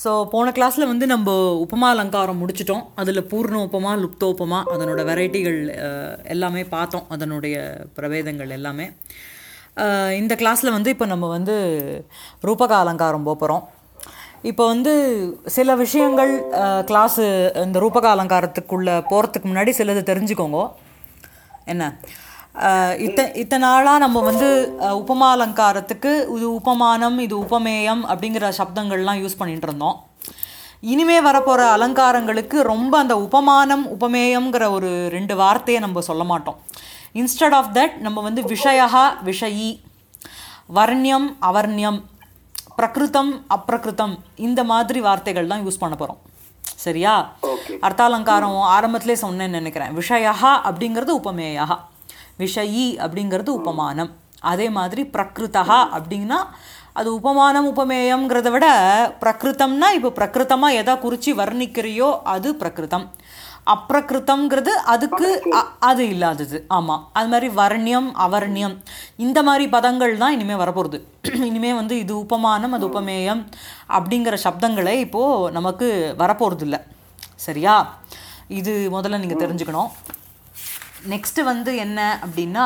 So போன கிளாஸில் வந்து நம்ம உபமா அலங்காரம் முடிச்சிட்டோம் அதில் பூர்ண உபமா லுப்தோபமா அதனோட வெரைட்டிகள் எல்லாமே பார்த்தோம் அதனுடைய பிரபேதங்கள் எல்லாமே அஹ், இந்த கிளாஸில் வந்து இப்போ நம்ம வந்து ரூபக அலங்காரம் போக போகிறோம் இப்போ வந்து சில விஷயங்கள் கிளாஸு இந்த ரூபக அலங்காரத்துக்குள்ளே போகிறதுக்கு முன்னாடி சிலது தெரிஞ்சுக்கோங்க என்ன அஹ் இத்த இத்தனை நாளாக நம்ம வந்து அஹ், உபமா அலங்காரத்துக்கு இது உபமானம் இது உபமேயம் அப்படிங்கிற சப்தங்கள்லாம் யூஸ் பண்ணிட்டு இருந்தோம் இனிமே வரப்போகிற அலங்காரங்களுக்கு ரொம்ப அந்த உபமானம் உபமேயம்ங்கிற ஒரு ரெண்டு வார்த்தையை நம்ம சொல்ல மாட்டோம் இன்ஸ்டட் ஆஃப் தட் நம்ம வந்து விஷயா விஷயி வர்ணியம் அவர்ணியம் பிரகிருதம் அப்பிரகிருதம் இந்த மாதிரி வார்த்தைகள் தான் யூஸ் பண்ண போகிறோம் சரியா அர்த்தாலங்காரம் ஆரம்பத்திலே சொன்னேன்னு நினைக்கிறேன் விஷயா அப்படிங்கிறது உபமேயா விஷயி அப்படிங்கிறது உபமானம் அதே மாதிரி பிரகிருதா அப்படின்னா அது உபமானம் உபமேயம்ங்கிறத விட பிரகிருதம்னா இப்போ பிரகிருதமாக எதை குறித்து வர்ணிக்கிறியோ அது பிரகிருதம் அப்பிரகிருதம்ங்கிறது அதுக்கு அ- அது இல்லாதது ஆமாம் அது மாதிரி வர்ணியம் அவர்ணியம் இந்த மாதிரி பதங்கள் தான் இனிமேல் வரப்போகிறது இனிமேல் வந்து இது உபமானம் அது உபமேயம் அப்படிங்கிற சப்தங்களே இப்போது நமக்கு வரப்போகிறது இல்லை சரியா இது முதல்ல நீங்கள் தெரிஞ்சுக்கணும் நெக்ஸ்ட்டு வந்து என்ன அப்படின்னா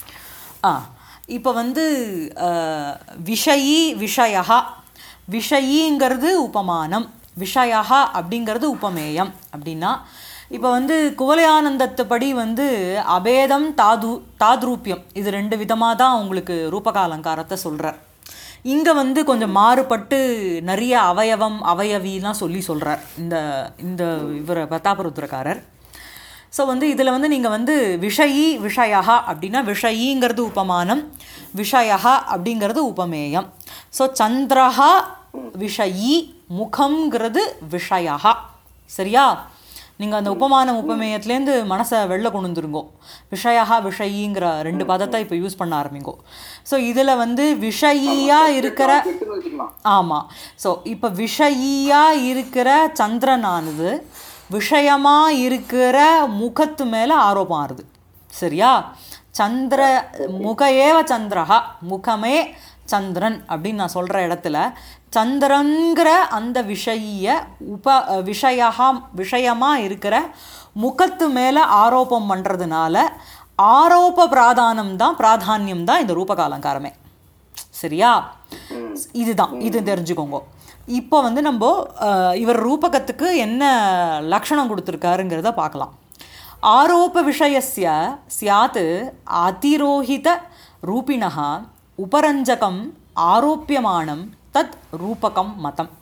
ஆ இப்போ வந்து அஹ், விஷயி விஷயா விஷயிங்கிறது உபமானம் விஷயா அப்படிங்கிறது உபமேயம் அப்படின்னா இப்போ வந்து குவலயானந்தத்துப்படி வந்து அபேதம் தாது தாத்ரூபியம் இது ரெண்டு விதமாக தான் உங்களுக்கு ரூபக அலங்காரத்தை சொல்கிறார் இங்கே வந்து கொஞ்சம் மாறுபட்டு நிறைய அவயவம் அவயவிலாம் சொல்லி சொல்கிறார் இந்த இந்த இவர் பிரதாபருத்ரக்காரர் ஸோ வந்து இதில் வந்து நீங்கள் வந்து விஷயி விஷயா அப்படின்னா விஷயிங்கிறது உபமானம் விஷயா அப்படிங்கிறது உபமேயம் ஸோ சந்திரஹா விஷயி முகம்ங்கிறது விஷயா சரியா நீங்கள் அந்த உபமானம் உபமேயத்துலேருந்து மனசை வெளில கொண்டு வந்துருங்கோ விஷயா விஷயிங்கிற ரெண்டு பதத்தை இப்போ யூஸ் பண்ண ஆரம்பிங்கோ ஸோ இதில் வந்து விஷயியாக இருக்கிற கெட்டுன்னு வச்சுக்கலாம் ஆமாம் ஸோ இப்போ விஷயியா இருக்கிற சந்திரனானது விஷயமா இருக்கிற முகத்து மேலே ஆரோபம் ஆறுது சரியா சந்திர முக ஏவ சந்திரஹா முகமே சந்திரன் அப்படின்னு நான் சொல்கிற இடத்துல சந்திரங்கிற அந்த விஷய உப விஷயா விஷயமாக இருக்கிற முகத்து மேலே ஆரோபம் பண்ணுறதுனால ஆரோப பிராதானம் தான் பிராதானியம் தான் இந்த ரூபக அலங்காரமே சரியா இதுதான் இது தெரிஞ்சுக்கோங்க இப்போ வந்து நம்ம அஹ், இவர் ரூபகத்துக்கு என்ன லக்ஷணம் கொடுத்துருக்காருங்கிறத பார்க்கலாம் ஆரோப விஷயஸ்ய சியாத் அதிரோஹித ரூபிணः உபரஞ்சகம் ஆரோப்பியமானம் தத் ரூபகம் மதம்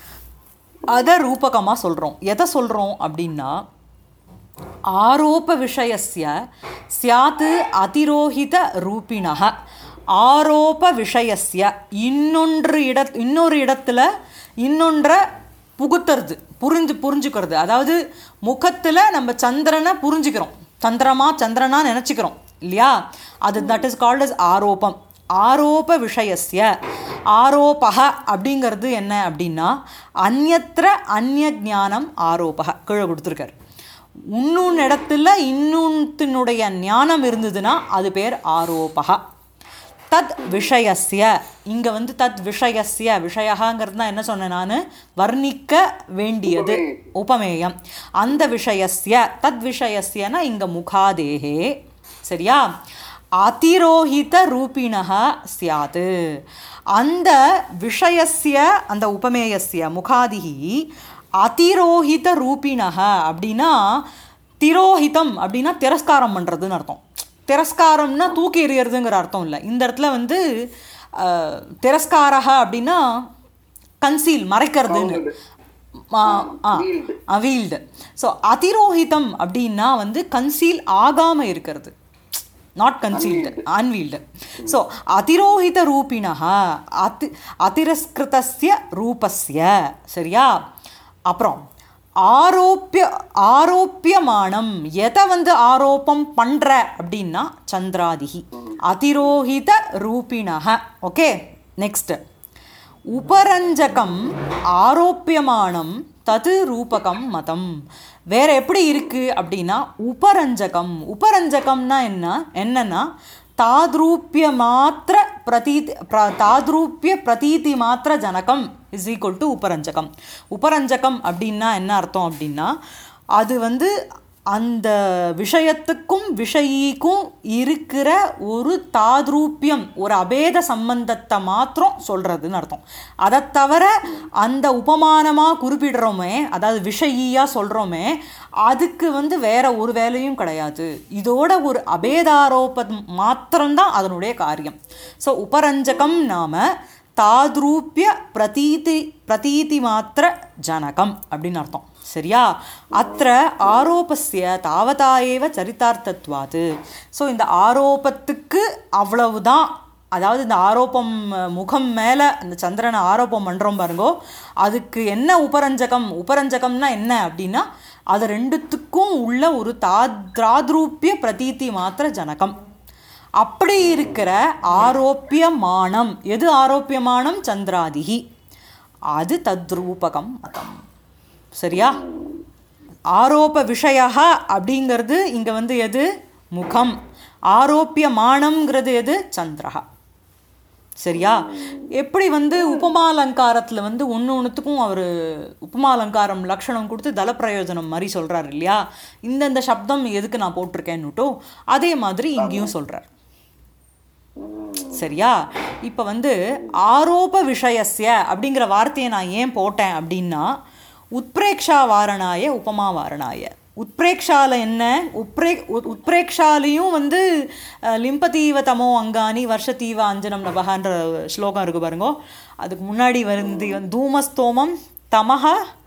அதை ரூபகமாக சொல்கிறோம் எதை சொல்கிறோம் அப்படின்னா ஆரோப விஷயஸ்ய சியாத் அதிரோஹித ரூபிணः ஆரோப விஷயஸ்ய இன்னொன்று இட இன்னொரு இடத்துல இன்னொன்றை புகுத்துறது புரிஞ்சு புரிஞ்சுக்கிறது அதாவது முகத்தில் நம்ம சந்திரனை புரிஞ்சுக்கிறோம் சந்திரமா சந்திரனா நினச்சிக்கிறோம் இல்லையா அது தட் இஸ் கால்ட் அஸ் ஆரோபம் ஆரோப விஷயஸ்ய ஆரோபக அப்படிங்கிறது என்ன அப்படின்னா அந்யத்திர அந்நிய ஞானம் ஆரோபக கீழே கொடுத்துருக்காரு இன்னொன்று இடத்துல இன்னொன்னுடைய ஞானம் இருந்ததுன்னா அது பேர் ஆரோபகா தத் விஷயஸ்ய இங்கே வந்து தத் விஷயஸ்ய விஷயங்கிறது தான் என்ன சொன்னேன் நான் வர்ணிக்க வேண்டியது உபமேயம் அந்த விஷயஸ்ய தத் விஷயஸ்யனா இங்கே முகாதேகே சரியா அதிரோஹித ரூபிணः சியாது அந்த விஷயஸ்ய அந்த உபமேயஸ்ய முகாதிகி அதிரோஹித ரூபிணः அப்படின்னா திரோஹிதம் அப்படின்னா திரஸ்காரம் பண்ணுறதுன்னு அர்த்தம் திரஸ்காரம்னா தூக்கி எறியறதுங்கிற அர்த்தம் இல்லை இந்த இடத்துல வந்து அஹ், திரஸ்காரக அப்படின்னா கன்சீல் மறைக்கிறதுன்னு அவீல்டு ஸோ அதிரோஹிதம் அப்படின்னா வந்து கன்சீல் ஆகாமல் இருக்கிறது நாட் கன்சீல்டு அன்வீல்டு ஸோ அதிரோஹித ரூபிணா அதி அதிரஸ்கிருதஸ்ய ரூபஸ்ய சரியா அப்புறம் ஆரோப்பிய ஆரோப்பியமானம் எதை வந்து ஆரோப்பம் பண்ணுற அப்படின்னா சந்திராதிகி அதிரோஹித ரூபிணக ஓகே நெக்ஸ்ட் உபரஞ்சகம் ஆரோப்பியமானம் தது ரூபகம் மதம் வேற எப்படி இருக்கு அப்படின்னா உபரஞ்சகம் உபரஞ்சகம்னா என்ன என்னன்னா தாத்ரூப்பிய மாத்திர பிரதீதி பிர- தாத்ரூப்பிய பிரதீதி மாத்திர ஜனகம் இஸ் ஈக்குவல் டு உபரஞ்சகம் உபரஞ்சகம் அப்படின்னா என்ன அர்த்தம் அப்படின்னா அது வந்து அந்த விஷயத்துக்கும் விஷயிக்கும் இருக்கிற ஒரு தாத்ரூபியம் ஒரு அபேத சம்பந்தத்தை மாத்திரம் சொல்கிறதுன்னு அர்த்தம் அதை தவிர அந்த உபமானமாக குறிப்பிடுறோமே அதாவது விஷயியாக சொல்கிறோமே அதுக்கு வந்து வேற ஒரு வேலையும் கிடையாது இதோட ஒரு அபேதாரோபம் மாத்திரம்தான் அதனுடைய காரியம் ஸோ உபரஞ்சகம் நாம தாத்ரூபிய பிரதீதி பிரதீதி மாத்திர ஜனகம் அப்படின்னு அர்த்தம் சரியா அத்த ஆரோபஸ்ய தாவதா ஏவ சரித்தார்த்தத்வாது ஸோ இந்த ஆரோபத்துக்கு அவ்வளவுதான் அதாவது இந்த ஆரோப்பம் அஹ், முகம் மேலே அந்த சந்திரனை ஆரோப்பம் பண்ணுறோம் பாருங்கோ அதுக்கு என்ன உபரஞ்சகம் உபரஞ்சகம்னா என்ன அப்படின்னா அது ரெண்டுத்துக்கும் உள்ள ஒரு தாத்ராத்ரூபிய பிரதீதி மாத்திர ஜனகம் அப்படி இருக்கிற ஆரோப்பியமானம் எது ஆரோப்பியமானம் சந்திராதிகி அது தத்ரூபகம் மதம் சரியா ஆரோப்ப விஷயா அப்படிங்கிறது இங்கே வந்து எது முகம் ஆரோப்பியமானம்ங்கிறது எது சந்திரஹா சரியா எப்படி வந்து உபமாலங்காரத்தில் வந்து ஒன்று ஒன்றுத்துக்கும் அவர் உபமாலங்காரம் லக்ஷணம் கொடுத்து தல பிரயோஜனம் மாதிரி சொல்கிறார் இல்லையா இந்தந்த சப்தம் எதுக்கு நான் போட்டிருக்கேன்னுட்டோ அதே மாதிரி இங்கேயும் சொல்கிறார் சரியா இப்போ வந்து ஆரோப விஷயஸ்ய அப்படிங்கிற வார்த்தையை நான் ஏன் போட்டேன் அப்படின்னா உத்பிரேக்ஷா வாரணாய உபமா வாரணாய உத்பிரேக்ஷால என்ன உத்ரே உத்- உத்பிரேக்ஷாலையும் வந்து அஹ், லிம்பதீவ தமோ அங்கானி வருஷதீவ அஞ்சனம் நபகான்ற ஸ்லோகம் இருக்கு பாருங்க அதுக்கு முன்னாடி வந்து தூமஸ்தோமம் தமஹ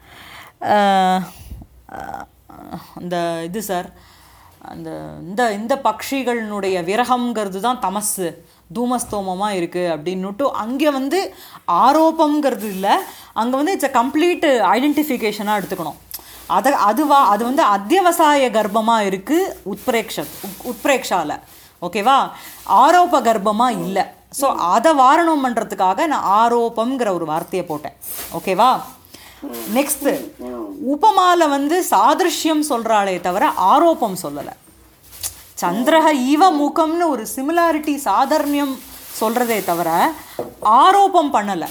அஹ், அஹ், அந்த இது சார் அந்த இந்த இந்த பட்சிகளினுடைய விரகம்ங்கிறது தான் தமசு தூமஸ்தோமமாக இருக்குது அப்படின்னுட்டு அங்கே வந்து ஆரோப்பம்ங்கிறது இல்லை அங்கே வந்து இட்ஸ் அ கம்ப்ளீட் ஐடென்டிஃபிகேஷனாக எடுத்துக்கணும் அதை அதுவா அது வந்து அத்தியவசாய கர்ப்பமாக இருக்குது உத்பிரேக்ஷ உத்- உத்பிரேக்ஷால ஓகேவா ஆரோப்ப கர்ப்பமாக இல்லை ஸோ அதை வாரணம் பண்ணுறதுக்காக நான் ஆரோப்பம்ங்கிற ஒரு வார்த்தையை போட்டேன் ஓகேவா நெக்ஸ்ட் உபமால வந்து சாதிருஷ்யம் சொல்றாளே தவிர ஆரோப்பம் சொல்லலை சந்திரஹ இவ முகம்னு ஒரு சிமிலாரிட்டி சாதர்ணியம் சொல்றதே தவிர ஆரோப்பம் பண்ணலை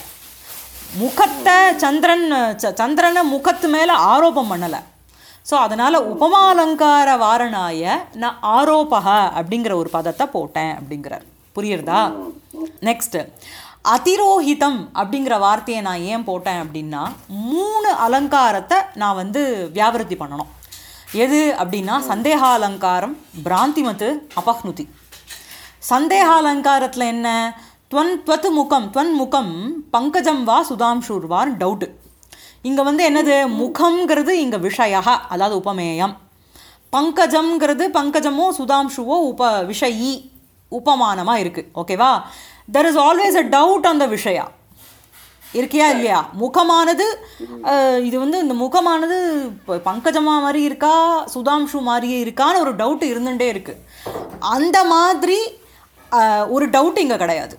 முகத்தை சந்திரன் ச- சந்திரனை முகத்து மேலே ஆரோப்பம் பண்ணலை ஸோ அதனால் உபமாலங்கார வாரணாய நான் ஆரோபக அப்படிங்கிற ஒரு பதத்தை போட்டேன் அப்படிங்கிறார் புரியுறதா நெக்ஸ்ட் அதிரோஹிதம் அப்படிங்கிற வார்த்தையை நான் ஏன் போட்டேன் அப்படின்னா மூணு அலங்காரத்தை நான் வந்து வியாபிருத்தி பண்ணணும் எது அப்படின்னா சந்தேகாலங்காரம் பிராந்திமத்து அபஹ்னுதி சந்தேகாலங்காரத்தில் என்ன துவன் துவத்து முகம் துவன் முகம் பங்கஜம் வா சுதாம்ஷூர் வார் டவுட்டு இங்கே வந்து என்னது முகம்ங்கிறது இங்கே விஷயா அதாவது உபமேயம் பங்கஜம்ங்கிறது பங்கஜமோ சுதாம்ஷுவோ உப விஷயி உபமானமாக இருக்குது ஓகேவா there is always a doubt on the விஷயா இருக்கியா இல்லையா முகமானது அஹ், இது வந்து இந்த முகமானது இப்போ பங்கஜமா மாதிரி இருக்கா சுதாம்ஷு மாதிரியே இருக்கான்னு ஒரு டவுட் இருந்துகிட்டே இருக்கு அந்த மாதிரி அஹ், ஒரு டவுட் இங்கே கிடையாது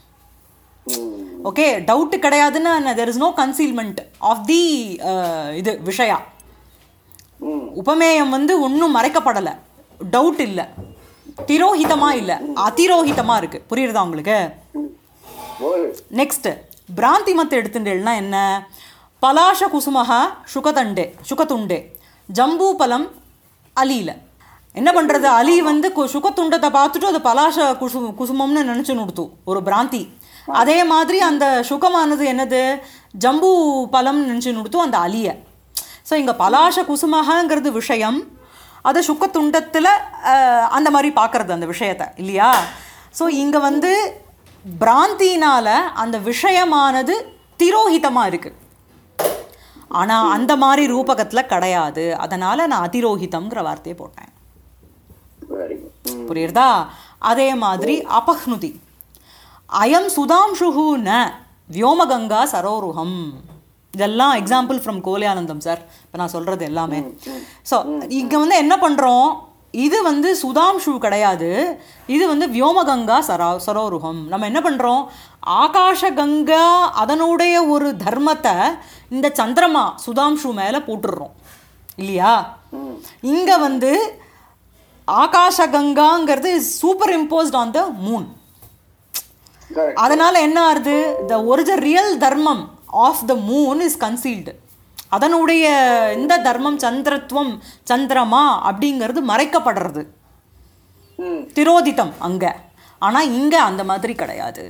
ஓகே டவுட்டு கிடையாதுன்னு there is no concealment of the இது விஷயா உபமேயம் வந்து ஒன்றும் மறைக்கப்படலை டவுட் இல்லை திரோஹிதமாக இல்லை அதிரோஹிதமாக இருக்குது புரியுறதா உங்களுக்கு போல் நெக்ஸ்ட் பிராந்தி மத்து எடுத்துட்டேன்னா என்ன பலாஷ குசுமஹ சுகதண்டே சுகதுண்டே ஜம்பூபலம் அலியில என்ன பண்ணுறது அலி வந்து கு- சுகத்துண்டத்தை பார்த்துட்டு அது பலாஷ குசு குசுமம்னு நினச்சி நுடுத்து ஒரு பிராந்தி அதே மாதிரி அந்த சுகமானது என்னது ஜம்பு பலம் நினச்சி நுடுத்து அந்த அலியை ஸோ இங்கே பலாஷ குசுமகங்கிறது விஷயம் அதை சுக்கத்துண்டத்தில் அந்த மாதிரி பார்க்கறது அந்த விஷயத்தை இல்லையா ஸோ இங்கே வந்து பிராந்தினால அந்த விஷயமானது திரோஹிதமாக இருக்குது ஆனால் அந்த மாதிரி ரூபகத்தில் கிடையாது அதனால் நான் அதிரோஹிதம்ங்கிற வார்த்தையை போட்டேன் வெரி குட் புரியுறதா அதே மாதிரி அபஹ்னுதி அயம் சுதாம்ஷுஹு ந வியோமகங்கா சரோருகம் இதெல்லாம் எக்ஸாம்பிள் ஃப்ரம் கோலியானந்தம் சார் இப்போ நான் சொல்கிறது எல்லாமே ஸோ இங்கே வந்து என்ன பண்ணுறோம் இது வந்து சுதாம்ஷு கிடையாது இது வந்து வியோமகங்கா சரா சரோருகம் நம்ம என்ன பண்ணுறோம் ஆகாஷ கங்கா அதனுடைய ஒரு தர்மத்தை இந்த சந்திரமா சுதாம்ஷு மேலே போட்டுடுறோம் இல்லையா இங்கே வந்து ஆகாஷ கங்காங்கிறது superimposed on the moon correct அதனால என்ன ஆகுது த ஒரிஜினல் ரியல் தர்மம் of the moon is concealed அதனுடைய இந்த தர்மம் சந்திரத்துவம் சந்திரமா அப்படிங்கிறது மறைக்கப்படுறது ம் திரோதிதம் அங்க ஆனா இங்க அந்த மாதிரி கிடையாது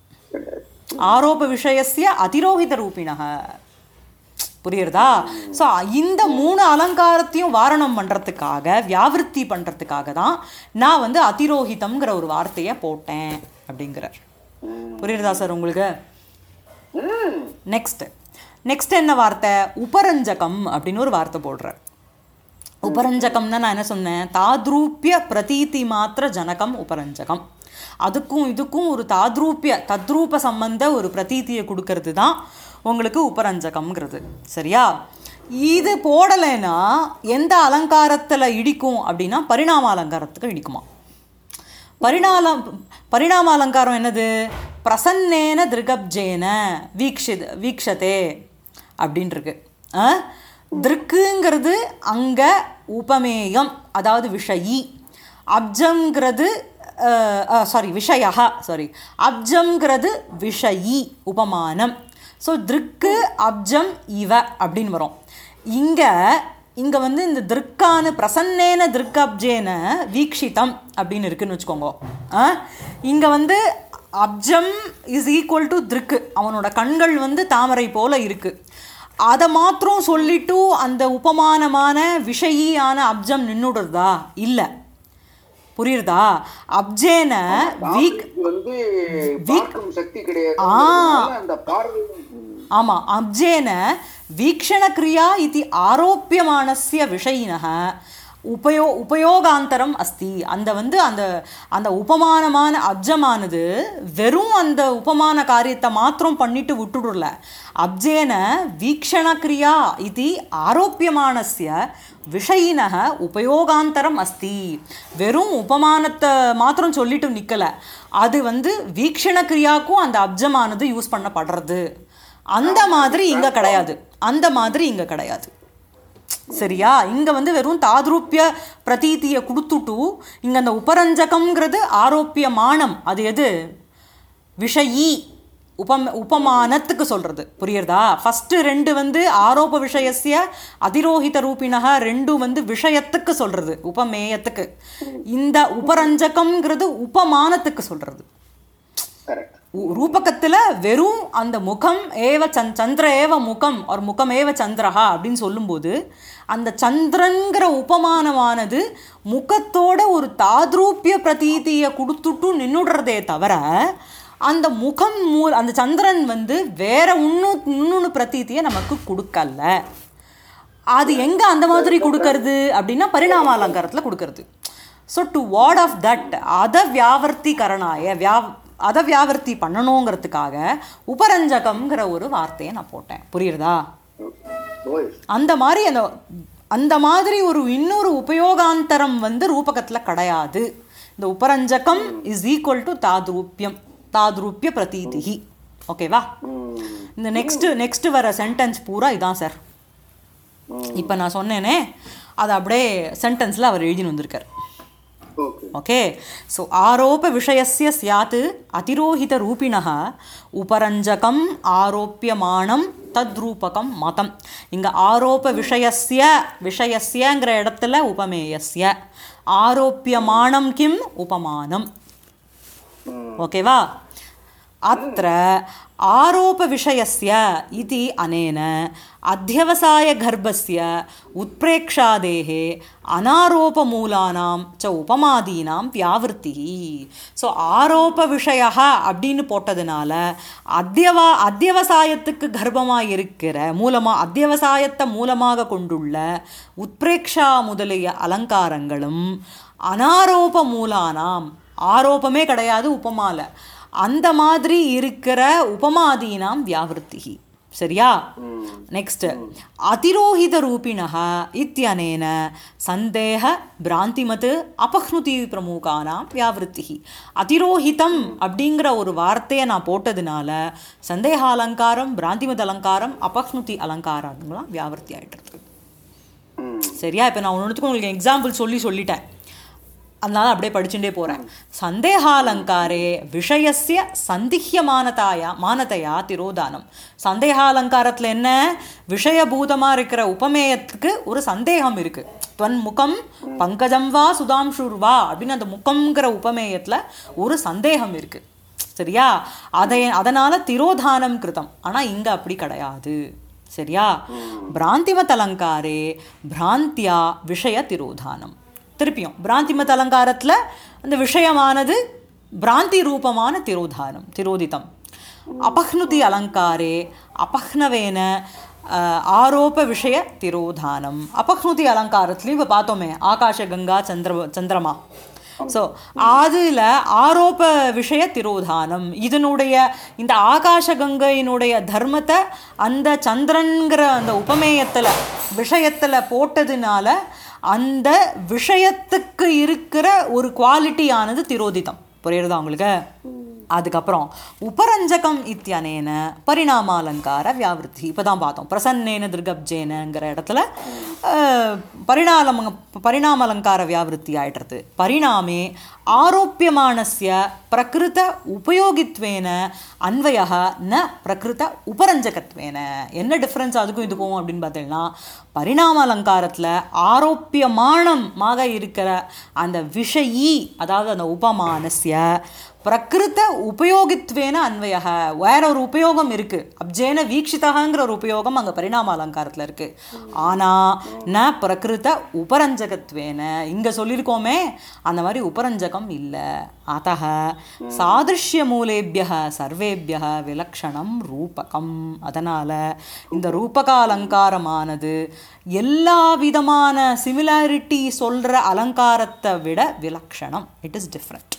ஆரோப விஷயசிய அதிரோகித ரூபிணக புரியுறதா ஸோ இந்த மூணு அலங்காரத்தையும் வாரணம் பண்ணுறதுக்காக வியாவிருத்தி பண்ணுறதுக்காக தான் நான் வந்து அதிரோகிதம்ங்கிற ஒரு வார்த்தையை போட்டேன் அப்படிங்கிறார் புரியுறதா சார் உங்களுக்கு ம் நெக்ஸ்ட் நெக்ஸ்ட் என்ன வார்த்தை உபரஞ்சகம் அப்படின்னு ஒரு வார்த்தை போடுறார் உபரஞ்சகம்னா நான் என்ன சொன்னேன் தாத்ரூப்பிய பிரதீதி மாத்திர ஜனகம் உபரஞ்சகம் அதுக்கும் இதுக்கும் ஒரு தாத்ரூப்பிய தத்ரூப சம்பந்த ஒரு பிரதீதியை கொடுக்கறது தான் உங்களுக்கு உபரஞ்சகம்ங்கிறது சரியா இது போடலைன்னா எந்த அலங்காரத்தில் இடிக்கும் அப்படின்னா பரிணாம அலங்காரத்துக்கு இடிக்குமா பரிணாலம் பரிணாம அலங்காரம் என்னது பிரசன்னேன திருகப்ஜேன வீக்ஷித் வீக்ஷதே அப்படின்னு இருக்கு ஆ? திருக்குங்கிறது அங்கே உபமேயம் அதாவது விஷயி அப்ஜம்ங்கிறது சாரி விஷயா சாரி அப்ஜம்ங்கிறது விஷயி உபமானம் ஸோ திருக்கு அப்ஜம் இவ அப்படின்னு வரும் இங்கே இங்கே வந்து இந்த திருக்கான பிரசன்னேன திருக்கப்ஜேன வீக்ஷிதம் அப்படின்னு இருக்குன்னு வச்சுக்கோங்க ஆ இங்கே வந்து அப்ஜம் இஸ் ஈக்குவல் டு திருக்கு அவனோட கண்கள் வந்து தாமரை போல இருக்கு அதை மாத்திரம் சொல்லிட்டு அந்த உபமானமான விஷயியான அப்ஜம் நின்னுடுறதா இல்லை புரியுறதா அப்ஜேன வீக் இது வந்து பார்க்கும் சக்தி கிடையாது ஆ. அதனால அந்த பார்வை ம். ஆமாம் அப்ஜேன வீக்ஷணக்ரியா இது ஆரோப்பியமானஸ்ய விஷயினः உபயோ உபயோகாந்தரம் அஸ்தி அந்த வந்து அந்த அந்த உபமானமான அப்ஜமானது வெறும் அந்த உபமான காரியத்தை மாத்திரம் பண்ணிட்டு விட்டுடுல அப்ஜேன வீக்ஷணக்ரியா இது ஆரோப்பியமானஸ்ய விஷயினः உபயோகாந்தரம் அஸ்தி வெறும் உபமானத்தை மாத்திரம் சொல்லிட்டு நிற்கல அது வந்து வீக்ஷண கிரியாக்கும் அந்த அப்ஜமானது யூஸ் பண்ணப்படுறது அந்த மாதிரி இங்க கிடையாது அந்த மாதிரி இங்க கிடையாது சரியா இங்க வந்து வெறும் தாத்ரூப்பிய பிரதீதியை கொடுத்துட்டு இங்க அந்த உபரஞ்சகம்ங்கிறது ஆரோப்பியமானம் அது எது விஷயி உபம் உபமானத்துக்கு சொல்றது புரியுறதா ஃபர்ஸ்ட் ரெண்டு வந்து ஆரோப விஷயசிய அதிரோகித ரூபினக ரெண்டும் வந்து விஷயத்துக்கு சொல்றது உபமேயத்துக்கு இந்த உபரஞ்சகம்ங்கிறது உபமானத்துக்கு சொல்றது கரெக்ட் உ- ரூபகத்துல வெறும் அந்த முகம் ஏவ சந் சந்திர ஏவ முகம் ஒரு முகம் ஏவ சந்திரஹா அப்படின்னு சொல்லும்போது அந்த சந்திரன்கிற உபமானமானது முகத்தோட ஒரு தாத்ரூப்பிய பிரதீதியை கொடுத்துட்டு நின்னுடுறதே தவிர அந்த முகம் மூ அந்த சந்திரன் வந்து வேற இன்னும் இன்னொன்று பிரதீதியை நமக்கு கொடுக்கல அது எங்க அந்த மாதிரி கொடுக்கறது அப்படின்னா பரிணாம அலங்காரத்தில் கொடுக்கறது so toward of that அத வியாவர்த்திகரணாய வியா அதை வியாவர்த்தி பண்ணணுங்கிறதுக்காக உபரஞ்சகம்ங்கிற ஒரு வார்த்தையை நான் போட்டேன் புரியுறதா ஓய் அந்த மாதிரி அந்த அந்த மாதிரி ஒரு இன்னொரு உபயோகாந்தரம் வந்து ரூபகத்தில் கிடையாது இந்த உபரஞ்சகம் இஸ் ஈக்குவல் டு தாத்ரூப்பியம் தாத்ரூப்பிய பிரதீதிகி ஓகேவா ம் இந்த நெக்ஸ்ட் நெக்ஸ்ட் வர சென்டென்ஸ் பூரா இதான் சார் இப்போ நான் சொன்னேனே அது அப்படியே சென்டென்ஸில் அவர் எழுதின்னு வந்திருக்கார் ஓகே ஓகே ஸோ ஆரோப விஷயஸ்ய ஸ்யாத் அதிரோஹித ரூபிணः உபரஞ்சகம் ஆரோப்பியமானம் தத்ரூபகம் மதம் இங்கே ஆரோப விஷயஸ்ய விஷயஸ்யங்கிற இடத்துல உபமேயஸ்ய ஆரோப்பியமானம் கிம் உபமானம் ஓகேவா अत्र आरोपविषयस्य इति अनेन अध्यवसायगर्भस्य उत्प्रेक्षादेः अनारोपमूलानां च उपमादीनां व्यावृत्तिः ஸோ ஆரோபவிஷயா அப்படின்னு போட்டதுனால அத்தியவா அத்தியவசாயத்துக்கு கர்ப்பமாக இருக்கிற மூலமாக அத்தியவசாயத்தை மூலமாக கொண்டுள்ள உத்பிரேக்ஷா முதலிய அலங்காரங்களும் அனாரோப மூலானாம் ஆரோபமே கிடையாது உபமால அந்த மாதிரி இருக்கிற உபமாதீனாம் வியாவிருத்திகி சரியா நெக்ஸ்ட் அதிரோஹித ரூபிணः இத்தியனேன சந்தேக பிராந்திமத் அபஹ்னுதி பிரமுகானாம் வியாவிருத்திகி அதிரோஹிதம் அப்படிங்கிற ஒரு வார்த்தையை நான் போட்டதுனால சந்தேக அலங்காரம் பிராந்திமத் அலங்காரம் அபஹ்னுதி அலங்காரங்களாம் வியாவிருத்தி ஆயிட்டு இருக்கு ம் சரியா இப்போ நான் ஒன்றுத்துக்கு உங்களுக்கு எக்ஸாம்பிள் சொல்லி சொல்லிட்டேன் அதனால அப்படியே படிச்சுட்டே போகிறேன் சந்தேகாலங்காரே விஷயஸ்ய சந்திஹ்யமானதாயா மானதையா திரோதானம் சந்தேகாலங்காரத்தில் என்ன விஷயபூதமாக இருக்கிற உபமேயத்துக்கு ஒரு சந்தேகம் இருக்கு துவன் முகம் பங்கஜம் வா சுதாம்ஷுர் வா அப்படின்னு அந்த முகம்ங்கிற உபமேயத்தில் ஒரு சந்தேகம் இருக்கு சரியா அதை அதனால திரோதானம் கிருதம் ஆனால் இங்கே அப்படி கிடையாது சரியா பிராந்திமத் அலங்காரே பிராந்தியா விஷய திரோதானம் திருப்பியும் பிராந்திமத் அலங்காரத்தில் அந்த விஷயமானது பிராந்தி ரூபமான திரோதானம் திரோதிதம் அபஹ்னுதி அலங்காரே அபஹ்னவேன அஹ், ஆரோப விஷய திரோதானம் அபஹ்னுதி அலங்காரத்துலேயும் இப்போ பார்த்தோமே ஆகாஷ கங்கா சந்திர சந்திரமா ஸோ அதில் ஆரோப விஷய திரோதானம் இதனுடைய இந்த ஆகாஷ கங்கையினுடைய தர்மத்தை அந்த சந்திரன்கிற அந்த உபமேயத்தில் விஷயத்தில் போட்டதுனால அந்த விஷயத்துக்கு இருக்கிற ஒரு குவாலிட்டியானது திரோதிதம் புரியுறதா உங்களுக்கு அதுக்கப்புறம் உபரஞ்சகம் இத்தியனேன பரிணாமாலங்கார வியாவிருத்தி இப்போ தான் பார்த்தோம் பிரசன்னேன திருகப்ஜேனங்கிற இடத்துல அஹ், பரிணாலம் பரிணாமலங்கார வியாவிருத்தி ஆயிடுறது பரிணாமே ஆரோப்பியமானஸ்ய பிரகிருத உபயோகித்வேன அன்வய ந பிரகிருத உபரஞ்சகத்வேன என்ன டிஃப்ரென்ஸ் அதுக்கும் இதுக்கும் அப்படின்னு பார்த்தீங்கன்னா பரிணாம அலங்காரத்தில் ஆரோப்பியமானமாக இருக்கிற அந்த விஷயி அதாவது அந்த உபமானஸ்ய பிரகிருத உபயோகித்வேன அன்வய வேற ஒரு உபயோகம் இருக்கு அப்ஜேன வீக்ஷிதங்கிற ஒரு உபயோகம் அங்கே பரிணாம அலங்காரத்தில் இருக்கு ஆனா ந பிரகிருத உபரஞ்சகத்வேன இங்க சொல்லியிருக்கோமே அந்த மாதிரி உபரஞ்சகம் இல்லை அத்தக சாதிருஷ்ய மூலேபிய சர்வேபிய விலக்ஷணம் ரூபகம் அதனால இந்த ரூபக அலங்காரமானது எல்லா விதமான சிமிலாரிட்டி சொல்ற அலங்காரத்தை விட விலக்ஷணம் இட் இஸ் டிஃப்ரெண்ட்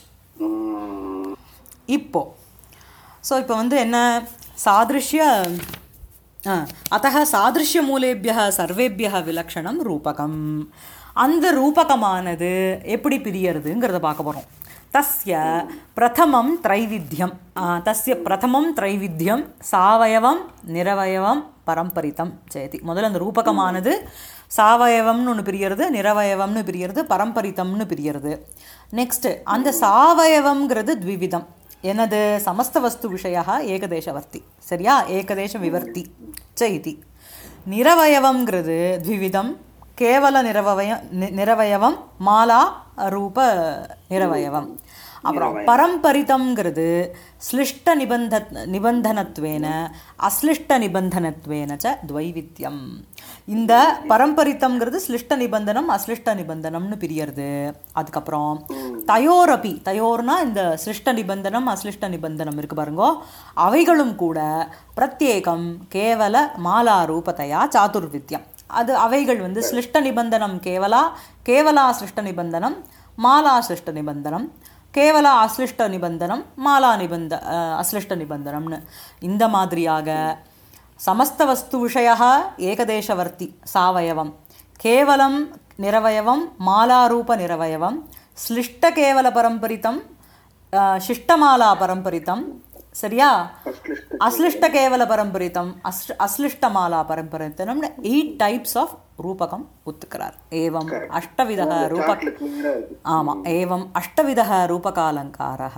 இப்போ ஸோ இப்போ வந்து என்ன சாதிருஷ்ய ஆ, அத்தக சாதிருஷ்ய மூலேபிய சர்வேபிய விலக்ஷணம் ரூபகம் அந்த ரூபகமானது எப்படி பிரியறதுங்கிறத பார்க்க போகிறோம் தஸ்ய பிரதமம் திரைவித்தியம் ஆ, தஸ்ய பிரதமம் திரைவித்தியம் சாவயவம் நிரவயவம் பரம்பரித்தம் சேதி முதல்ல அந்த ரூபகமானது சாவயவம்னு ஒன்று பிரியறது நிரவயவம்னு பிரியறது பரம்பரித்தம்னு பிரியறது நெக்ஸ்ட்டு அந்த சாவயவம்ங்கிறது த்விவிதம் எனது சமஸ்த வஸ்து விஷய ஏகதேசவர்த்தி சரியா ஏகதேச விவர்த்தி ச இதி நிரவயவம்ங்கிறது த்விவிதம் கேவல நிரவய நி- நிரவயவம் மாலா ரூப நிரவயவம் அப்புறம் பரம்பரிதம்ங்கிறது ஸ்லிஷ்ட நிபந்த நிபந்தனத்வேன அஸ்லிஷ்ட நிபந்தனத்வேன ச துவைவித்தியம் இந்த பரம்பரித்தம்ங்கிறது ஸ்லிஷ்ட நிபந்தனம் அஸ்லிஷ்ட நிபந்தனம்னு பிரியறது அதுக்கப்புறம் தயோரபி தயோர்னா இந்த சிருஷ்ட நிபந்தனம் அஸ்லிஷ்ட நிபந்தனம் இருக்கு பாருங்கோ அவைகளும் கூட பிரத்யேகம் கேவல மாலா ரூபத்தையா சாதுர்வித்யம் அது அவைகள் வந்து சிருஷ்ட நிபந்தனம் கேவலா கேவலா சிருஷ்ட நிபந்தனம் மாலா சிருஷ்ட நிபந்தனம் கேவல அஸ்லிஷ்ட நிபந்தனம் மாலா நிபந்த அஹ், அஸ்லிஷ்ட நிபந்தனம்னு இந்த மாதிரியாக சமஸ்த வஸ்து விஷய ஏகதேசவர்த்தி சாவயவம் கேவலம் நிரவயவம் மாலாரூப நிரவயவம் ஸ்லிஷ்ட கேவல பரம்பரித்தம் அஹ், சிஷ்டமாலா பரம்பரித்தம் சரியா அஸ்லிஷ்ட கேவல பரம்பரித்தம் அஸ் அஸ்லிஷ்டமாலா பரம்பரித்தம்னு எயிட் டைப்ஸ் ஆஃப் ரூபகம் ஒத்துக்கிறார் ஏவம் அஷ்டவித ரூப சாட்ல கிளியரா இருக்கு ஆமாம் ஏவம் அஷ்டவிதः ரூபகாலங்காரः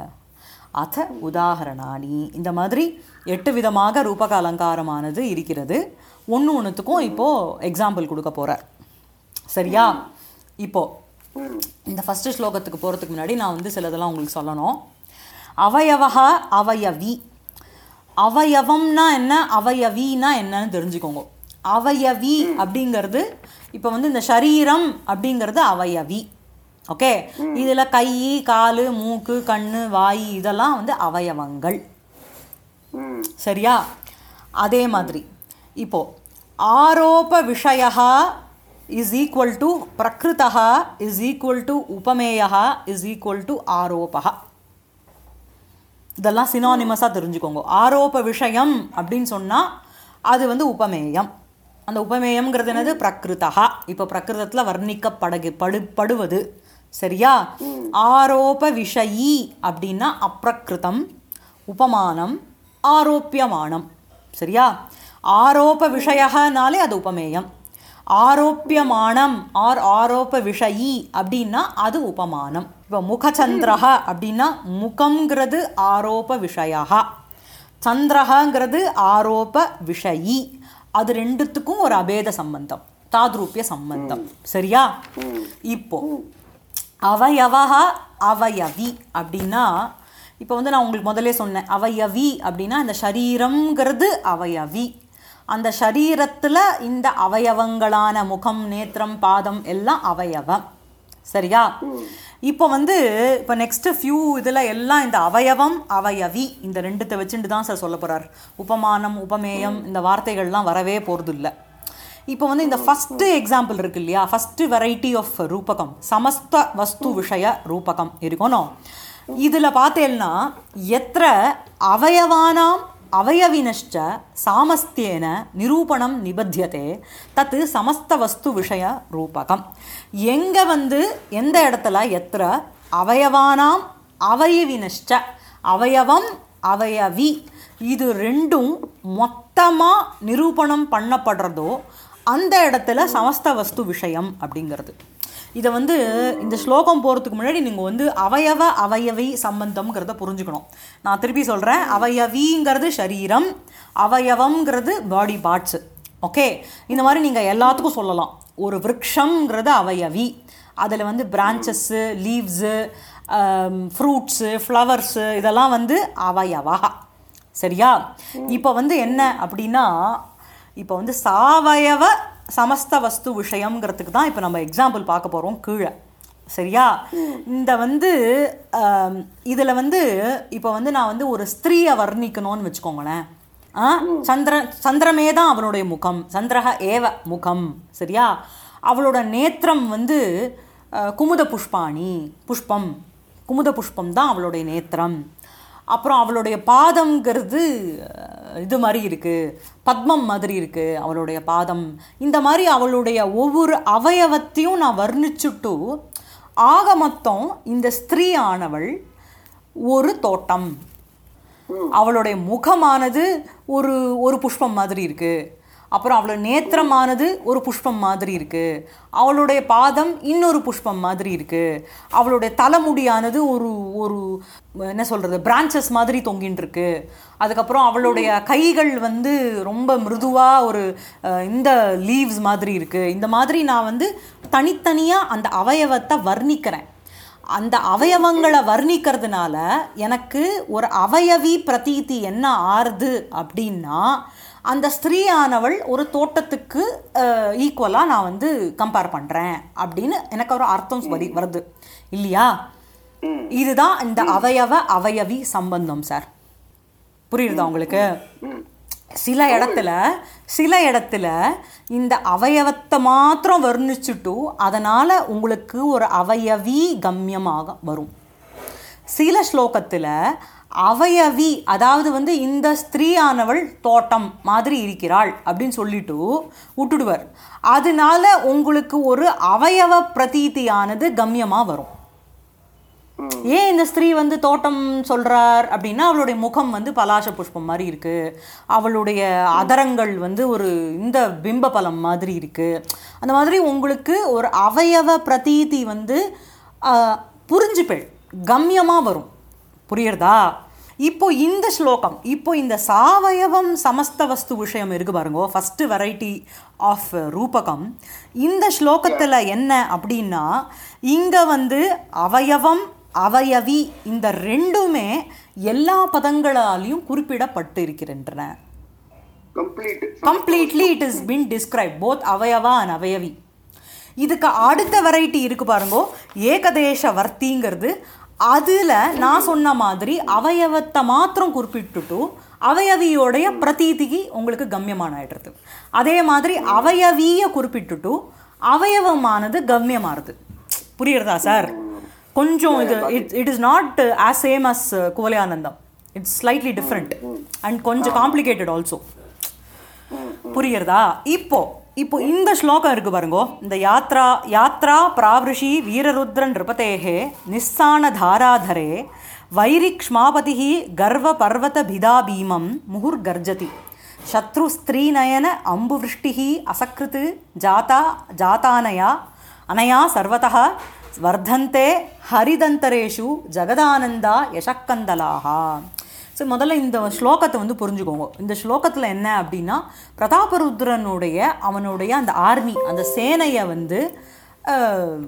அத உதாகரணானி இந்த மாதிரி எட்டு விதமாக ரூபக அலங்காரமானது இருக்கிறது ஒன்று ஒன்றுத்துக்கும் இப்போது எக்ஸாம்பிள் கொடுக்க போகிறார் சரியா இப்போ இந்த ஃபஸ்ட்டு ஸ்லோகத்துக்கு போகிறதுக்கு முன்னாடி நான் வந்து சிலதெல்லாம் உங்களுக்கு சொல்லணும் அவயவக அவயவி அவயவம்னா என்ன அவயவினா என்னன்னு தெரிஞ்சுக்கோங்க அவயவி அப்படிங்கிறது இப்போ வந்து இந்த சரீரம் அப்படிங்கிறது அவயவி ஓகே இதில் கை காலு மூக்கு கண்ணு வாய் இதெல்லாம் வந்து அவயவங்கள் ம் சரியா அதே மாதிரி இப்போ ஆரோப விஷய இஸ் ஈக்குவல் டு பிரகிருதா இஸ் ஈக்குவல் டு உபமேயா இஸ் ஈக்குவல் டு ஆரோபா இதெல்லாம் சினானிமஸாக தெரிஞ்சுக்கோங்க ஆரோப விஷயம் அப்படின்னு சொன்னால் அது வந்து உபமேயம் அந்த உபமேயம்ங்கிறது என்னது பிரகிருதா இப்போ பிரகிருதத்தில் வர்ணிக்கப்படகு படு படுவது சரியா ஆரோப விஷயி அப்படின்னா அப்பிரகிருதம் உபமானம் ஆரோப்பியமானம் சரியா ஆரோப விஷயனாலே அது உபமேயம் ஆரோப்பியமானம் ஆர் ஆரோப்ப விஷயி அப்படின்னா அது உபமானம் இப்போ முகச்சந்திரஹ அப்படின்னா முகம்ங்கிறது ஆரோப்ப விஷயா சந்திரஹங்கிறது ஆரோப்ப விஷயி அது ரெண்டுத்துக்கும் ஒரு அபேத சம்பந்தம் தாத்ரூபிய சம்பந்தம் சரியா இப்போ அவயவஹ அவயவி அப்படின்னா இப்போ வந்து நான் உங்களுக்கு முதல்ல சொன்னேன் அவயவி அப்படின்னா இந்த சரீரம்ங்கிறது அவயவி அந்த சரீரத்தில் இந்த அவயவங்களான முகம் நேத்திரம் பாதம் எல்லாம் அவயவம் சரியா இப்போ வந்து இப்போ நெக்ஸ்ட் ஃபியூ இதில் எல்லாம் இந்த அவயவம் அவயவி இந்த ரெண்டுத்தை வச்சுட்டு தான் சார் சொல்ல போகிறார் உபமானம் உபமேயம் இந்த வார்த்தைகள்லாம் வரவே போகிறது இல்லை இப்போ வந்து இந்த ஃபஸ்ட்டு எக்ஸாம்பிள் இருக்கு இல்லையா ஃபஸ்ட்டு வெரைட்டி ஆஃப் ரூபகம் சமஸ்த வஸ்து விஷய ரூபகம் இருக்கணும் இதில் பார்த்தேன்னா எத்திர அவயவானாம் அவயவினஷ்ட சாமஸ்தியேன நிரூபணம் நிபத்தியதே தத்து சமஸ்த வஸ்து விஷய ரூபகம் எங்கே வந்து எந்த இடத்துல எத்திர அவயவானாம் அவயவினஷ்ட அவயவம் அவயவி இது ரெண்டும் மொத்தமாக நிரூபணம் பண்ணப்படுறதோ அந்த இடத்துல சமஸ்த வஸ்து விஷயம் அப்படிங்கிறது இதை வந்து இந்த ஸ்லோகம் போகிறதுக்கு முன்னாடி நீங்கள் வந்து அவயவ அவயவி சம்பந்தம்ங்கிறத புரிஞ்சுக்கணும் நான் திருப்பி சொல்கிறேன் அவயவிங்கிறது சரீரம் அவயவம்ங்கிறது பாடி பார்ட்ஸு ஓகே இந்த மாதிரி நீங்கள் எல்லாத்துக்கும் சொல்லலாம் ஒரு விரக்ஷங்கிறது அவயவி அதில் வந்து பிரான்ச்சஸ்ஸு லீவ்ஸு ஃப்ரூட்ஸு ஃப்ளவர்ஸு இதெல்லாம் வந்து அவயவா சரியா இப்போ வந்து என்ன அப்படின்னா இப்போ வந்து சாவயவ சமஸ்த வஸ்து விஷயம்ங்கிறதுக்கு தான் இப்போ நம்ம எக்ஸாம்பிள் பார்க்க போகிறோம் கீழே சரியா இந்த வந்து இதில் வந்து இப்போ வந்து நான் வந்து ஒரு ஸ்திரீயை வர்ணிக்கணும்னு வச்சுக்கோங்களேன் ஆ சந்திர சந்திரமே தான் அவனுடைய முகம் சந்திரஹ ஏவ முகம் சரியா அவளோட நேத்திரம் வந்து அஹ், குமுத புஷ்பாணி புஷ்பம் குமுத புஷ்பம் தான் அவளுடைய நேத்திரம் அப்புறம் அவளுடைய பாதம்ங்கிறது அஹ், இது மாதிரி இருக்குது பத்மம் மாதிரி இருக்குது அவளுடைய பாதம் இந்த மாதிரி அவளுடைய ஒவ்வொரு அவயவத்தையும் நான் வர்ணிச்சுட்டு ஆக மொத்தம் இந்த ஸ்திரீ ஆனவள் ஒரு தோட்டம் அவளுடைய முகமானது ஒரு ஒரு புஷ்பம் மாதிரி இருக்கு அப்புறம் அவளோட நேத்திரமானது ஒரு புஷ்பம் மாதிரி இருக்கு அவளுடைய பாதம் இன்னொரு புஷ்பம் மாதிரி இருக்கு அவளுடைய தலைமுடியானது ஒரு ஒரு என்ன சொல்றது பிரான்ச்சஸ் மாதிரி தொங்கின்னு இருக்கு அதுக்கப்புறம் அவளுடைய கைகள் வந்து ரொம்ப மிருதுவா ஒரு அஹ், இந்த லீவ்ஸ் மாதிரி இருக்கு இந்த மாதிரி நான் வந்து தனித்தனியா அந்த அவயவத்தை வர்ணிக்கிறேன் அந்த அவயவங்களை வர்ணிக்கிறதுனால எனக்கு ஒரு அவயவி பிரதீதி என்ன ஆறுது அப்படின்னா அந்த ஸ்திரீயானவள் ஒரு தோட்டத்துக்கு ஈக்குவலாக நான் வந்து கம்பேர் பண்ணுறேன் அப்படின்னு எனக்கு ஒரு அர்த்தம் வரி வருது இல்லையா இதுதான் இந்த அவயவ அவயவி சம்பந்தம் சார் புரியுதா உங்களுக்கு சில இடத்துல சில இடத்துல இந்த அவயவத்தை மாத்திரம் வர்ணிச்சுட்டு அதனால் உங்களுக்கு ஒரு அவயவி கம்யமாக வரும் சில ஸ்லோகத்தில் அவயவி அதாவது வந்து இந்த ஸ்திரீயானவள் தோட்டம் மாதிரி இருக்கிறாள் அப்படின்னு சொல்லிட்டு விட்டுடுவார் அதனால உங்களுக்கு ஒரு அவயவ பிரதீதியானது கம்யமாக வரும் ஏன் இந்த ஸ்திரீ வந்து தோட்டம் சொல்றார் அப்படின்னா அவளுடைய முகம் வந்து பலாச புஷ்பம் மாதிரி இருக்கு அவளுடைய அதரங்கள் வந்து ஒரு இந்த பிம்ப பலம் மாதிரி இருக்கு அந்த மாதிரி உங்களுக்கு ஒரு அவயவ பிரதீதி வந்து ஆஹ், புரிஞ்சுப்பேள் கம்யமாக வரும் புரியுறதா இப்போ இந்த ஸ்லோகம் இப்போ இந்த சாவயவம் சமஸ்த வஸ்து விஷயம் இருக்கு பாருங்க ஃபர்ஸ்ட் வெரைட்டி ஆஃப் ரூபகம் இந்த ஸ்லோகத்தில் என்ன அப்படின்னா இங்கே வந்து அவயவம் அவயவி இந்த ரெண்டுமே எல்லா பதங்களாலையும் குறிப்பிடப்பட்டு இருக்கின்றன complete completely it is been describe both அவயவா அண்ட் அவயவி இதுக்கு அடுத்த வெரைட்டி இருக்கு பாருங்கோ ஏகதேச வர்த்திங்கிறது அதில் நான் சொன்ன மாதிரி அவயவத்தை மாத்திரம் குறிப்பிட்டுட்டு அவயவியோடைய பிரதீதிக்கு உங்களுக்கு கம்யமான ஆயிடுறது அதே மாதிரி அவயவியை குறிப்பிட்டுட்டு அவயவமானது கம்யமாறுது புரியுறதா சார் கொஞ்சம் இது it it is not as same as குவலயானந்தம் இட்ஸ் ஸ்லைட்லி டிஃப்ரெண்ட் அண்ட் கொஞ்சம் காம்ப்ளிகேட்டட் ஆல்சோ புரியுறதா இப்போ இப்போ இந்த ஸ்லோகம் இருக்கு பாருங்கோ இந்த யாத்ரா யாத்ரா பிராவிருஷி வீரருத்ரன் நிருபதேகே நிஸ்ஸான தாராதரே வைரிக்ஷ்மாபதி கர்வ பர்வத பிதா பீமம் முகுர் கர்ஜதி சத்ரு ஸ்திரீநயன அம்புவிருஷ்டிः அசக்ருத் ஜாதா ஜாதானயா அனயா சர்வதः வர்தந்தே ஹரிதந்தரேஷு ஜெகதானந்தா யசக்கந்தலாகா ஸோ முதல்ல இந்த ஸ்லோகத்தை வந்து புரிஞ்சுக்கோங்க இந்த ஸ்லோகத்தில் என்ன அப்படின்னா பிரதாபருத்ரனுடைய அவனுடைய அந்த ஆர்மி அந்த சேனையை வந்து அஹ்,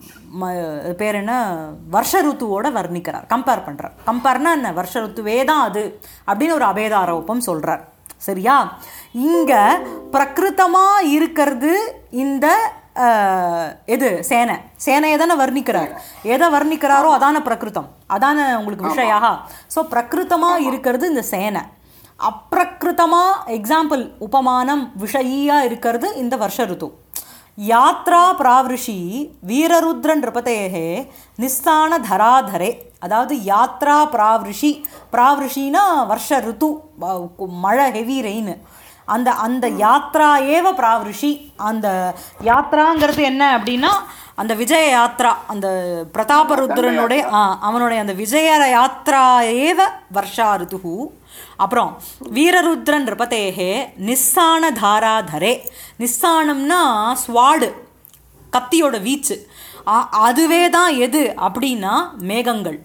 ம அது பேர் என்ன வருஷ ருத்துவோட வர்ணிக்கிறார் கம்பேர் பண்ணுறார் கம்பேர்னா என்ன வருஷ ருத்துவே தான் அது அப்படின்னு ஒரு அபேதாரோப்பம் சொல்கிறார் சரியா இங்கே பிரகிருத்தமாக இருக்கிறது இந்த அஹ், இது சேனை சேனையை தானே வர்ணிக்கிறார் எதை வர்ணிக்கிறாரோ அதான பிரகிருத்தம் அதான உங்களுக்கு விஷயா ஸோ பிரகிருத்தமாக இருக்கிறது இந்த சேனை அப்பிரகிருத்தமாக எக்ஸாம்பிள் உபமானம் விஷயியாக இருக்கிறது இந்த வருஷ ருத்து யாத்ரா பிராவிருஷி வீரருத்ரன் நிருபதேகே நிஸ்தான தராதரே அதாவது யாத்ரா பிராவிருஷி பிராவிருஷினா வருஷ ருத்து வ- மழை ஹெவி ரெயின் அந்த அந்த யாத்ரா ஏவ பிராவிருஷி அந்த யாத்ராங்கிறது என்ன அப்படின்னா அந்த விஜய யாத்ரா அந்த பிரதாபருத்ரனுடைய ஆ, அவனுடைய அந்த விஜய யாத்ரா ஏவ வருஷா ருதுஹு அப்புறம் வீரருத்ரன் நிருபதேகே நிஸ்ஸான தாராதரே நிஸ்ஸானம்னா ஸ்வாடு கத்தியோட வீச்சு அ- அதுவே தான் எது அப்படின்னா மேகங்கள்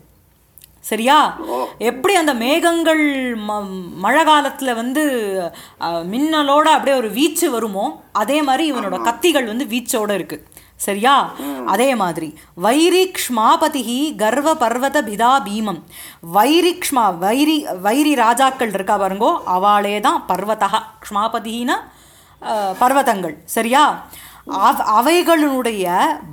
சரியா எப்படி அந்த மேகங்கள் ம மழை காலத்தில் வந்து அஹ், மின்னலோட அப்படியே ஒரு வீச்சு வருமோ அதே மாதிரி இவனோட கத்திகள் வந்து வீச்சோட இருக்கு சரியா அதே மாதிரி வைரிக்ஷ்மாபதிஹி கர்வ பர்வத பிதா பீமம் வைரிக்ஷ்மா வைரி வைரி ராஜாக்கள் இருக்கா பாருங்கோ அவளே தான் பர்வதா க்ஷ்மாபதினா அஹ், பர்வதங்கள் சரியா அவ் அவைகளுடைய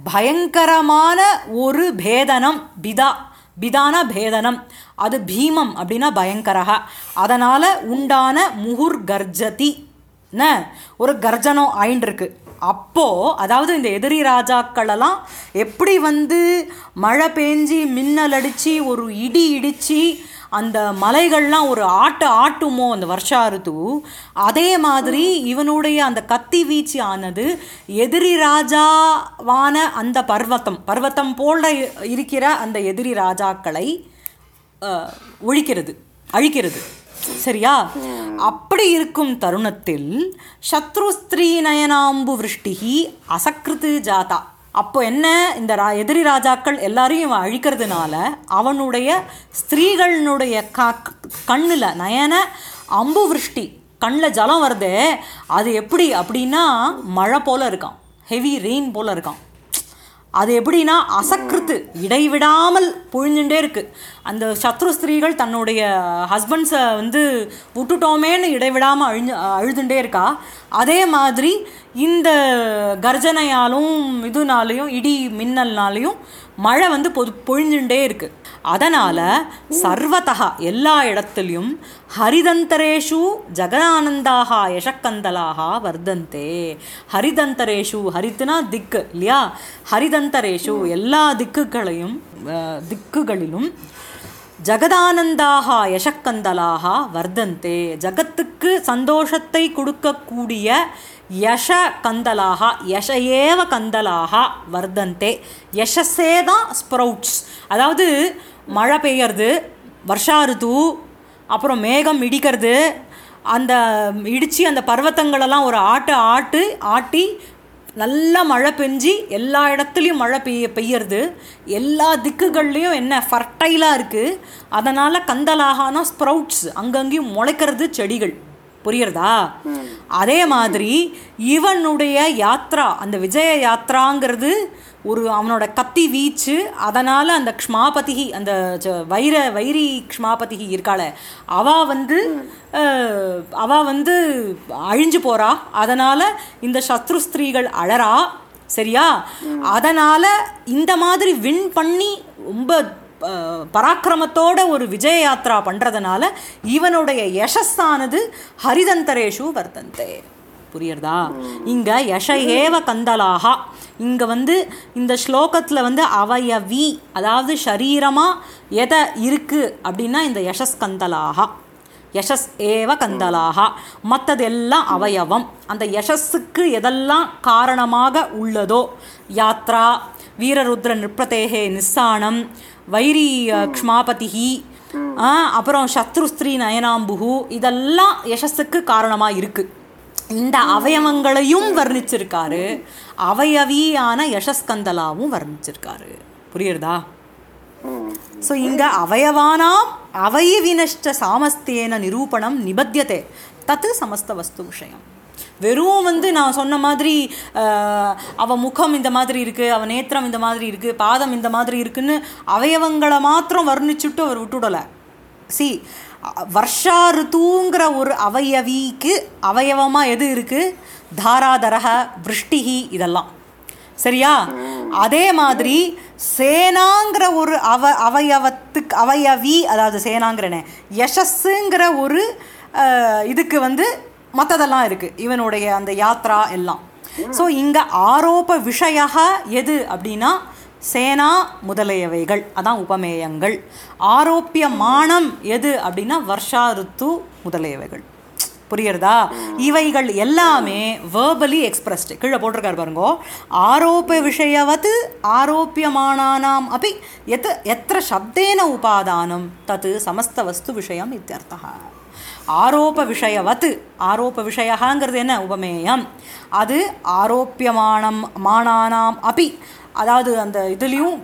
பயங்கரமான ஒரு பேதனம் பிதா பிதான பேதனம் அது பீமம் அப்படின்னா பயங்கரக அதனால் உண்டான முகுர் கர்ஜதி ந ஒரு கர்ஜனம் ஆயின்றிருக்கு அப்போது அதாவது இந்த எதிரி ராஜாக்களெல்லாம் எப்படி வந்து மழை பேஞ்சி மின்னல் அடித்து ஒரு இடி இடித்து அந்த மலைகள்லாம் ஒரு ஆட்டு ஆட்டுமோ அந்த வருஷா ருத்து அதே மாதிரி இவனுடைய அந்த கத்தி வீச்சு ஆனது எதிரி ராஜாவான அந்த பர்வதம் பர்வதம் போல இருக்கிற அந்த எதிரி ராஜாக்களை அஹ், ஒழிக்கிறது அழிக்கிறது சரியா அப்படி இருக்கும் தருணத்தில் சத்ரு ஸ்திரீ நயனாம்பு விருஷ்டிகி அசக்ருத்து ஜாதா அப்போ என்ன இந்த ரா எதிரி ராஜாக்கள் எல்லாரையும் இவன் அழிக்கிறதுனால அவனுடைய ஸ்திரீகளினுடைய க கண்ணில் நயன அம்பு விருஷ்டி கண்ணில் ஜலம் வருதே அது எப்படி அப்படின்னா மழை போல இருக்கான் ஹெவி ரெயின் போல இருக்கான் அது எப்படின்னா அசக்கிருத்து இடைவிடாமல் பொழிஞ்சுட்டே இருக்கு அந்த சத்ரு ஸ்திரீகள் தன்னுடைய ஹஸ்பண்ட்ஸை வந்து விட்டுட்டோமேன்னு இடைவிடாமல் அழிஞ்சு அழுதுண்டே இருக்கா அதே மாதிரி இந்த கர்ஜனையாலும் இதுனாலையும் இடி மின்னல்னாலையும் மழை வந்து பொது பொழிஞ்சுட்டே இருக்கு அதனால் சர்வதா எல்லா இடத்துலையும் ஹரிதந்தரேஷு ஜெகதானந்தாக யசக்கந்தலாக வர்தந்தே ஹரிதந்தரேஷு ஹரித்துனா திக்கு இல்லையா ஹரிதந்தரேஷு எல்லா திக்குகளையும் அஹ், திக்குகளிலும் ஜகதானந்தாக யசக்கந்தலாக வர்தந்தே ஜகத்துக்கு சந்தோஷத்தை கொடுக்கக்கூடிய யஷ கந்தலாக யஷ ஏவ கந்தலாக வர்தந்தே யசஸே தான் ஸ்ப்ரவுட்ஸ் அதாவது மழை பெய்யறது வருஷா ருது அப்புறம் மேகம் இடிக்கிறது அந்த இடித்து அந்த பர்வத்தங்களெல்லாம் ஒரு ஆட்டு ஆட்டு ஆட்டி நல்லா மழை பெஞ்சி எல்லா இடத்துலையும் மழை பெய்ய பெய்யறது எல்லா திக்குகள்லேயும் என்ன ஃபர்டைலாக இருக்குது அதனால் கந்தலாகானா ஸ்ப்ரவுட்ஸ் அங்கங்கேயும் முளைக்கிறது செடிகள் புரியுறதா அதே மாதிரி இவனுடைய யாத்ரா அந்த விஜய யாத்ராங்கிறது ஒரு அவனோட கத்தி வீச்சு அதனால் அந்த க்ஷ்மாபதிகி அந்த ஜ- வைர வைரி க்ஷ்மாபதிகி இருக்காளே அவ வந்து அஹ், அவ வந்து அழிஞ்சு போறா அதனால் இந்த சத்ரு ஸ்திரீகள் அழறா சரியா அதனால் இந்த மாதிரி வின் பண்ணி ரொம்ப அஹ், பராக்கிரமத்தோட ஒரு விஜய யாத்ரா பண்ணுறதுனால இவனுடைய யசஸ்ஸானது ஹரிதந்தரேஷு வர்த்தந்தே புரியுறதா இங்க யஷ ஏவ கந்தலாகா இங்க வந்து இந்த ஸ்லோகத்துல வந்து அவயவி அதாவது ஷரீரமா எதை இருக்கு அப்படின்னா இந்த யசஸ் கந்தலாகா யசஸ் ஏவ கந்தலாகா மற்றதெல்லாம் அவயவம் அந்த யசஸுக்கு எதெல்லாம் காரணமாக உள்ளதோ யாத்ரா வீரருத்ர நிருப்பதேகே நிஸ்ஸானம் வைரி அஹ், க்ஷ்மாபதிஹி ஆ, அப்புறம் சத்ருஸ்திரீ நயனாம்புகு இதெல்லாம் யசஸுக்கு காரணமாக இருக்கு இந்த அவயவங்களையும் வர்ணிச்சிருக்காரு அவயவியான யசஸ்கந்தலாவும் வர்ணிச்சிருக்காரு புரியுறதா ஸோ இங்க அவயவானாம் அவயவினஷ்ட சாமஸ்தேன நிரூபணம் நிபத்தியதே தத்து சமஸ்த வஸ்து விஷயம் வெறும் வந்து நான் சொன்ன மாதிரி ஆஹ், அவ முகம் இந்த மாதிரி இருக்கு அவ நேத்திரம் இந்த மாதிரி இருக்கு பாதம் இந்த மாதிரி இருக்குன்னு அவயவங்களை மாத்திரம் வர்ணிச்சுட்டு அவர் விட்டுடலை சி வர்ஷா ருத்துங்கிற ஒரு அவயவிக்கு அவயவமா எது இருக்கு தாராதரக விருஷ்டிகி இதெல்லாம் சரியா அதே மாதிரி சேனாங்கிற ஒரு அவ அவயவத்துக்கு அவயவி அதாவது சேனாங்கிறனே யசஸ்ஸுங்கிற ஒரு அஹ், இதுக்கு வந்து மற்றதெல்லாம் இருக்குது இவனுடைய அந்த யாத்ரா எல்லாம் ஸோ இங்கே ஆரோப விஷய எது அப்படின்னா சேனா முதலியவைகள் அதான் உபமேயங்கள் ஆரோப்பியமானம் எது அப்படின்னா வர்ஷா ருத்து முதலியவைகள் புரியுறதா இவைகள் எல்லாமே வேர்பலி எக்ஸ்பிரஸ்டு கீழே போட்டிருக்காரு பாருங்கோ ஆரோப்ப விஷயவத் ஆரோப்பியமானானாம் அப்படி எத் எத்திர சப்தேன உபாதானம் தத் சமஸ்த வஸ்து விஷயம் இத்தியர்த்தः ஆரோப்ப விஷயவத் ஆரோப்ப விஷயங்கிறது என்ன உபமேயம் அது ஆரோப்பியமானம் மானானாம் அப்பி அதாவது அந்த இதுலேயும்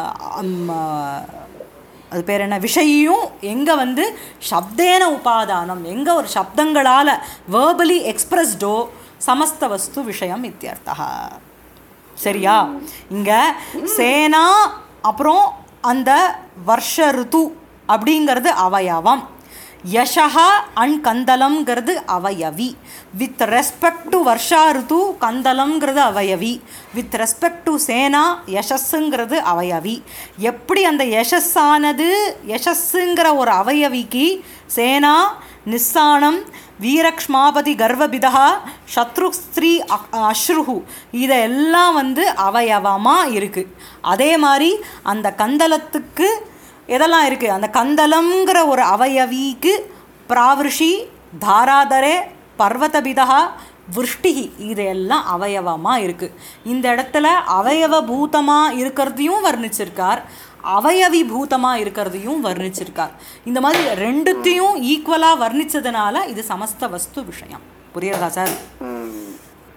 அது பேர் என்ன விஷயம் எங்கே வந்து சப்தேன உபாதானம் எங்கே ஒரு சப்தங்களால் வேர்பலி எக்ஸ்பிரஸ்டோ சமஸ்த வஸ்து விஷயம் இத்தியர்த்தா சரியா இங்கே சேனா அப்புறம் அந்த வர்ஷ ருத்து அப்படிங்கிறது அவயவம் யஷா அண்ட் கந்தலம்ங்கிறது அவயவி வித் ரெஸ்பெக்ட் டு வர்ஷா ருத்து கந்தலம்ங்கிறது அவயவி வித் ரெஸ்பெக்ட் டு சேனா யசஸ்ஸுங்கிறது அவயவி எப்படி அந்த யசஸ்ஸானது யசஸ்ஸுங்கிற ஒரு அவயவிக்கு சேனா நிஸ்ஸானம் வீரக்ஷ்மாபதி கர்வபிதா சத்ருஸ்திரீ அ- அஸ்ருஹு இதெல்லாம் வந்து அவயவமாக இருக்குது அதே மாதிரி அந்த கந்தலத்துக்கு எதெல்லாம் இருக்குது அந்த கந்தலம்ங்கிற ஒரு அவயவிக்கு பிராவிருஷி தாராதரே பர்வதபிதா விருஷ்டிகி இதெல்லாம் அவயவமாக இருக்குது இந்த இடத்துல அவயவ பூதமாக இருக்கிறதையும் வர்ணிச்சிருக்கார் அவயவி பூதமாக இருக்கிறதையும் வர்ணிச்சிருக்கார் இந்த மாதிரி ரெண்டுத்தையும் ஈக்குவலாக வர்ணிச்சதுனால இது சமஸ்த வஸ்து விஷயம் புரியுறதா சார் ம்